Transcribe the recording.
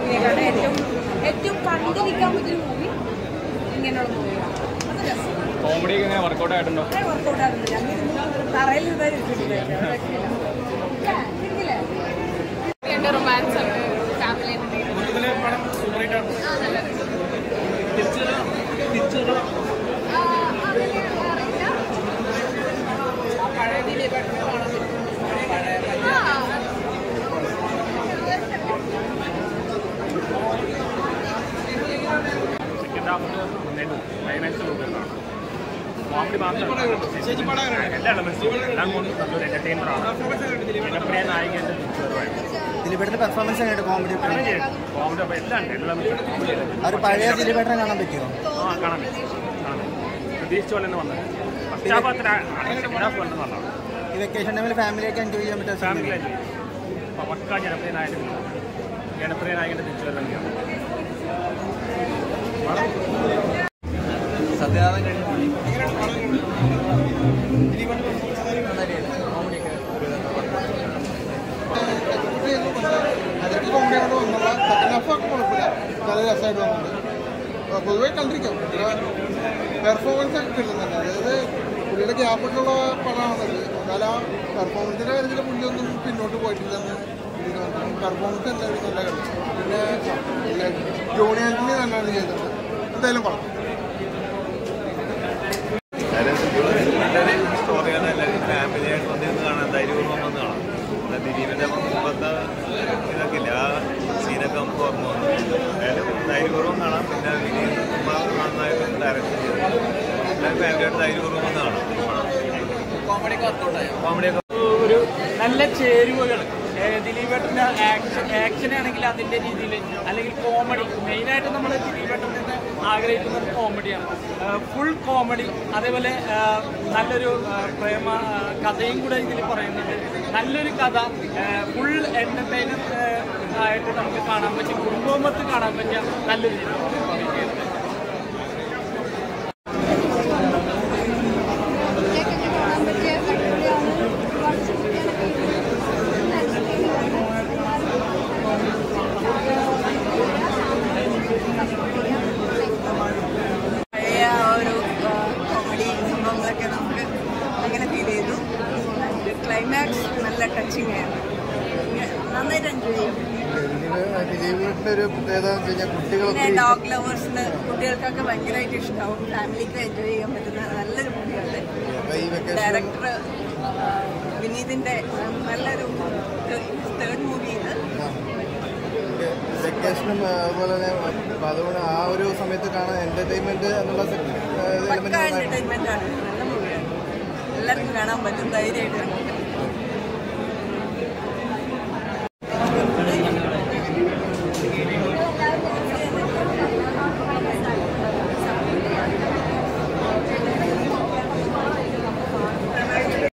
മൂവിയെക്കാളും ഏറ്റവും ഏറ്റവും കണ്ടിരിക്കാൻ പറ്റിയ മൂവി ഇങ്ങനെയുള്ള മൂവിയാണ് അത് രസം കോമഡി എങ്ങനെ വർക്കൗട്ട് ആയിട്ടുണ്ടോ വർക്കൗട്ട് ആകുന്നില്ല അങ്ങനെ തറയിൽ ഇരുന്നാൽ ഇരിക്കില്ല ഉണ്ട് റൊമാൻസ് ഉണ്ട് ഫാമിലി സെക്കൻഡ് ഹാഫ് ക്ലൈമാക്സ് കൊടുക്കുന്നതാണ് കോമഡി മാത്രമല്ല എല്ലാ എലമെന്റ്സും എല്ലാം കൊണ്ടും നല്ലൊരു എന്റർടൈനർ ആണ് ജനപ്രിയ നായികന്റെ ദിലീപേട്ടന്റെ പെർഫോമൻസ് എങ്ങനെയുണ്ട് കോമഡി കോമഡി അപ്പോൾ എല്ലാം ഉണ്ട് എല്ലാം കോമഡി ആ ഒരു പഴയ ദിലീപേട്ടനെ കാണാൻ പറ്റുമോ ആ കാണാൻ പറ്റും കാണാൻ പറ്റും പ്രതീക്ഷിച്ച പോലെ തന്നെ വന്നത് ഫസ്റ്റ് ഹാഫ് അത്ര സെക്കൻഡ് ഹാഫ് വന്നത് നല്ലതാണ് ഈ വെക്കേഷൻ ടൈമിൽ ഫാമിലിയൊക്കെ എൻജോയ് ചെയ്യാൻ പറ്റുന്ന ഫാമിലി ആയിട്ട് പക്ക ജനപ്രിയ നായകൻ ജനപ്രിയ നായകന്റെ തിരിച്ചു വരലാണ് സത്യനാഥൻ കഴിഞ്ഞു അതിലേക്ക് കോമഡിയോട് വന്നുള്ള സെക്കൻഡ് ഹാഫ് ഒക്കെ കുഴപ്പമില്ല നല്ല രസമായിട്ട് വന്നിട്ടുണ്ട് അപ്പൊ പൊതുവെ കണ്ടിരിക്കാം പെർഫോമൻസ് ഒക്കെ കിട്ടുന്നുണ്ട് അതായത് പുള്ളിയുടെ ഗ്യാപ്പൊക്കെയുള്ള പടമാണത് എന്നാൽ ആ പെർഫോമൻസിൻ്റെ കാര്യത്തിൽ പുള്ളിയൊന്നും പിന്നോട്ട് പോയിട്ടില്ലെന്ന് പെർഫോമൻസ് എല്ലാവരും നല്ല കളി പിന്നെ ജോണി ആന്റണി നല്ലതാണ് ചെയ്തത് എന്തായാലും പടം നല്ലൊരു സ്റ്റോറിയാണ് എല്ലാവരും ഫാമിലിയായിട്ട് വന്നിരുന്ന് കാണാൻ ധൈര്യപൂർവ്വം വന്ന് കാണാം എന്നാൽ ദിലീപിൻ്റെ മുമ്പത്തെ ഇതൊക്കെ ഇല്ല ആ സീനൊക്കെ നമുക്ക് ഓർമ്മ വന്നു എന്തായാലും ധൈര്യപൂർവ്വം കാണാം പിന്നെ ദിലീപ് കുമാർ നന്നായിട്ട് ഡയറക്ഷൻ ചെയ്തു എല്ലാവരും ഫാമിലിയായിട്ട് ധൈര്യപൂർവ്വം വന്ന് കാണാം കോമഡിയൊക്കെ ഒരു നല്ല ചേരുവകൾ ദിലീപേട്ടൻ്റെ ആക്ഷൻ ആക്ഷൻ ആണെങ്കിൽ അതിൻ്റെ രീതിയിൽ അല്ലെങ്കിൽ കോമഡി മെയിനായിട്ട് നമ്മൾ ദിലീപേട്ടൻ നിന്ന് ആഗ്രഹിക്കുന്നത് കോമഡിയാണ് ഫുൾ കോമഡി അതേപോലെ ആ, നല്ലൊരു ആ, പ്രേമ ആ, കഥയും കൂടെ ഇതിൽ പറയുന്നുണ്ട് നല്ലൊരു കഥ ഫുൾ എൻ്റർടൈനർ ആയിട്ട് നമുക്ക് കാണാൻ പറ്റും കുടുംബമത്ത് കാണാൻ പറ്റിയ നല്ലൊരു ചിത്രം കാണാൻ പറ്റിയ അടിപൊളിയാണ് ഒരുപാട് പഴയ ആ ഒരു കോമഡി സംഭവങ്ങളൊക്കെ നമുക്ക് അങ്ങനെ ഫീൽ ചെയ്തു ക്ലൈമാക്സ് നല്ല ടച്ചിങ് ആയിരുന്നു നന്നായിട്ട് എൻജോയ് ചെയ്യും ദിലീപിന്റെ ഒരു പ്രത്യേകത എന്ന് വെച്ച് കഴിഞ്ഞാൽ കുട്ടികൾ പിന്നെ ഡോഗ് ലവേഴ്സിന് കുട്ടികൾക്കൊക്കെ ഭയങ്കരമായിട്ട് ഇഷ്ടമാവും ഫാമിലിക്ക് എൻജോയ് ചെയ്യാൻ പറ്റുന്ന നല്ലൊരു മൂവിയാണ് ഈ വെക്കേഷൻ ഡയറക്ടർ വിനീതിന്റെ നല്ലൊരു തേർഡ് മൂവി ഇത് വെക്കേഷനും അതുപോലെ തന്നെ അപ്പൊ അതുകൊണ്ട് ആ ഒരു സമയത്ത് കാണാൻ എന്റർടൈൻമെന്റ് എന്നുള്ള പക്ക എലമെന്റ് എന്റർടൈൻമെന്റ് ആണ് നല്ല മൂവിയാണ് എല്ലാവർക്കും കാണാൻ പറ്റും ധൈര്യമായിട്ട് കാണാൻ പറ്റും